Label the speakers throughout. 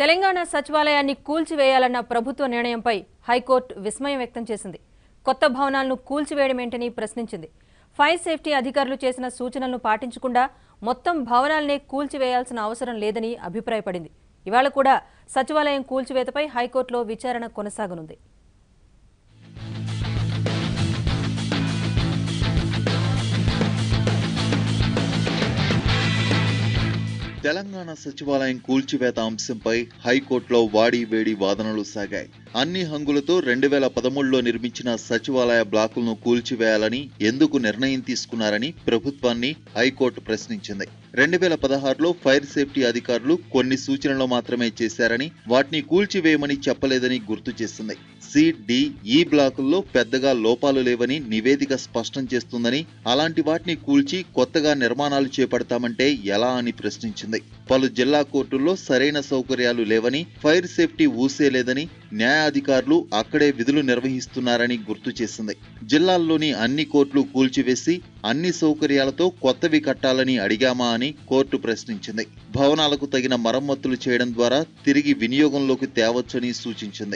Speaker 1: తెలంగాణ సచివాలయాన్ని కూల్చివేయాలన్న ప్రభుత్వ నిర్ణయంపై హైకోర్టు విస్మయం వ్యక్తం చేసింది కొత్త భవనాలను కూల్చివేయడమేంటని ప్రశ్నించింది ఫైర్ సేఫ్టీ అధికారులు చేసిన సూచనలను పాటించకుండా మొత్తం భవనాలనే కూల్చివేయాల్సిన అవసరం లేదని అభిప్రాయపడింది ఇవాళ కూడా సచివాలయం కూల్చివేతపై హైకోర్టులో విచారణ కొనసాగనుంది
Speaker 2: తెలంగాణ సచివాలయం కూల్చివేత అంశంపై హైకోర్టులో వాడి వేడి వాదనలు సాగాయి అన్ని హంగులతో రెండు వేల పదమూడులో నిర్మించిన సచివాలయ బ్లాకులను కూల్చివేయాలని ఎందుకు నిర్ణయం తీసుకున్నారని ప్రభుత్వాన్ని హైకోర్టు ప్రశ్నించింది రెండు వేల పదహారులో ఫైర్ సేఫ్టీ అధికారులు కొన్ని సూచనలు మాత్రమే చేశారని వాటిని కూల్చివేయమని చెప్పలేదని గుర్తు చేసింది సి డి ఈ బ్లాకుల్లో పెద్దగా లోపాలు లేవని నివేదిక స్పష్టం చేస్తుందని అలాంటి వాటిని కూల్చి కొత్తగా నిర్మాణాలు చేపడతామంటే ఎలా అని ప్రశ్నించింది పలు జిల్లా కోర్టుల్లో సరైన సౌకర్యాలు లేవని ఫైర్ సేఫ్టీ ఊసే లేదని న్యాయాధికారులు అక్కడే విధులు నిర్వహిస్తున్నారని గుర్తు చేసింది జిల్లాల్లోని అన్ని కోర్టులు కూల్చివేసి అన్ని సౌకర్యాలతో కొత్తవి కట్టాలని అడిగామా అని కోర్టు ప్రశ్నించింది భవనాలకు తగిన మరమ్మతులు చేయడం ద్వారా తిరిగి వినియోగంలోకి తేవచ్చని సూచించింది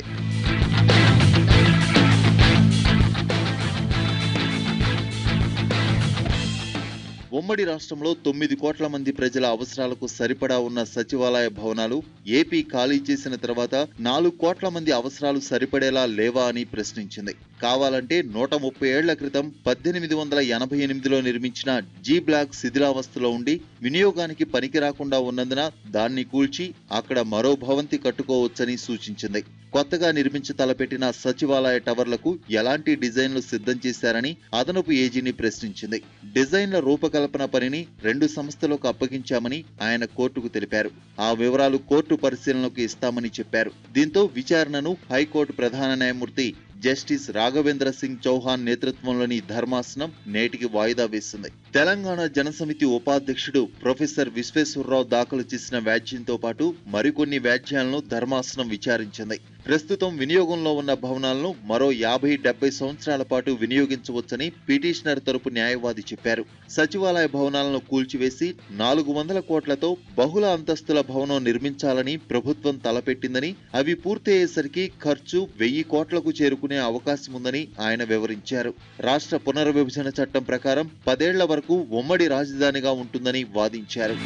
Speaker 2: ఉమ్మడి రాష్ట్రంలో తొమ్మిది కోట్ల మంది ప్రజల అవసరాలకు సరిపడా ఉన్న సచివాలయ భవనాలు ఏపీ ఖాళీ చేసిన తర్వాత నాలుగు కోట్ల మంది అవసరాలు సరిపడేలా లేవా అని ప్రశ్నించింది కావాలంటే నూట ముప్పై ఏళ్ల క్రితం పద్దెనిమిది వందల ఎనభై ఎనిమిదిలో నిర్మించిన జీ బ్లాక్ శిథిలావస్థలో ఉండి వినియోగానికి పనికి రాకుండా ఉన్నందున దాన్ని కూల్చి అక్కడ మరో భవంతి కట్టుకోవచ్చని సూచించింది కొత్తగా నిర్మించి తలపెట్టిన సచివాలయ టవర్లకు ఎలాంటి డిజైన్లు సిద్ధం చేశారని అదనపు ఏజీని ప్రశ్నించింది డిజైన్ల రూపకల్పన పనిని రెండు సంస్థలకు అప్పగించామని ఆయన కోర్టుకు తెలిపారు ఆ వివరాలు కోర్టు పరిశీలనకు ఇస్తామని చెప్పారు దీంతో విచారణను హైకోర్టు ప్రధాన న్యాయమూర్తి జస్టిస్ రాఘవేంద్ర సింగ్ చౌహాన్ నేతృత్వంలోని ధర్మాసనం నేటికి వాయిదా వేసింది తెలంగాణ జనసమితి ఉపాధ్యక్షుడు ప్రొఫెసర్ విశ్వేశ్వరరావు దాఖలు చేసిన వ్యాజ్యంతో పాటు మరికొన్ని వ్యాజ్యాలను ధర్మాసనం విచారించింది ప్రస్తుతం వినియోగంలో ఉన్న భవనాలను మరో యాభై డెబ్బై సంవత్సరాల పాటు వినియోగించవచ్చని పిటిషనర్ తరపు న్యాయవాది చెప్పారు సచివాలయ భవనాలను కూల్చివేసి నాలుగు వందల కోట్లతో బహుళ అంతస్తుల భవనం నిర్మించాలని ప్రభుత్వం తలపెట్టిందని అవి పూర్తయ్యేసరికి ఖర్చు వెయ్యి కోట్లకు చేరుకునే అవకాశం ఉందని ఆయన వివరించారు రాష్ట్ర పునర్విభజన చట్టం ప్రకారం పదేళ్ల వరకు ఉమ్మడి రాజధానిగా ఉంటుందని వాదించారు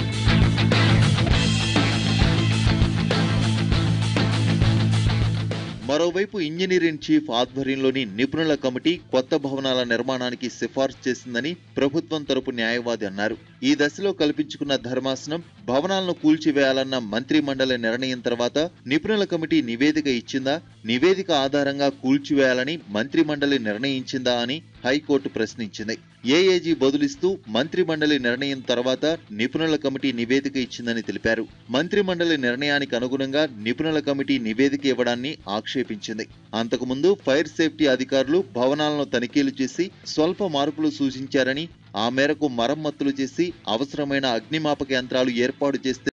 Speaker 2: మరోవైపు ఇంజనీరింగ్ చీఫ్ ఆధ్వర్యంలోని నిపుణుల కమిటీ కొత్త భవనాల నిర్మాణానికి సిఫార్సు చేసిందని ప్రభుత్వం తరపు న్యాయవాది అన్నారు ఈ దశలో కల్పించుకున్న ధర్మాసనం భవనాలను కూల్చివేయాలన్న మంత్రి మండలి నిర్ణయం తర్వాత నిపుణుల కమిటీ నివేదిక ఇచ్చిందా నివేదిక ఆధారంగా కూల్చివేయాలని మంత్రి మండలి నిర్ణయించిందా అని హైకోర్టు ప్రశ్నించింది ఏఏజీ బదులిస్తూ మంత్రి మండలి నిర్ణయం తర్వాత నిపుణుల కమిటీ నివేదిక ఇచ్చిందని తెలిపారు మంత్రి మండలి నిర్ణయానికి అనుగుణంగా నిపుణుల కమిటీ నివేదిక ఇవ్వడాన్ని ఆక్షేపించింది అంతకుముందు ఫైర్ సేఫ్టీ అధికారులు భవనాలను తనిఖీలు చేసి స్వల్ప మార్పులు సూచించారని ఆ మేరకు మరమ్మతులు చేసి అవసరమైన అగ్నిమాపక యంత్రాలు ఏర్పాటు చేస్తే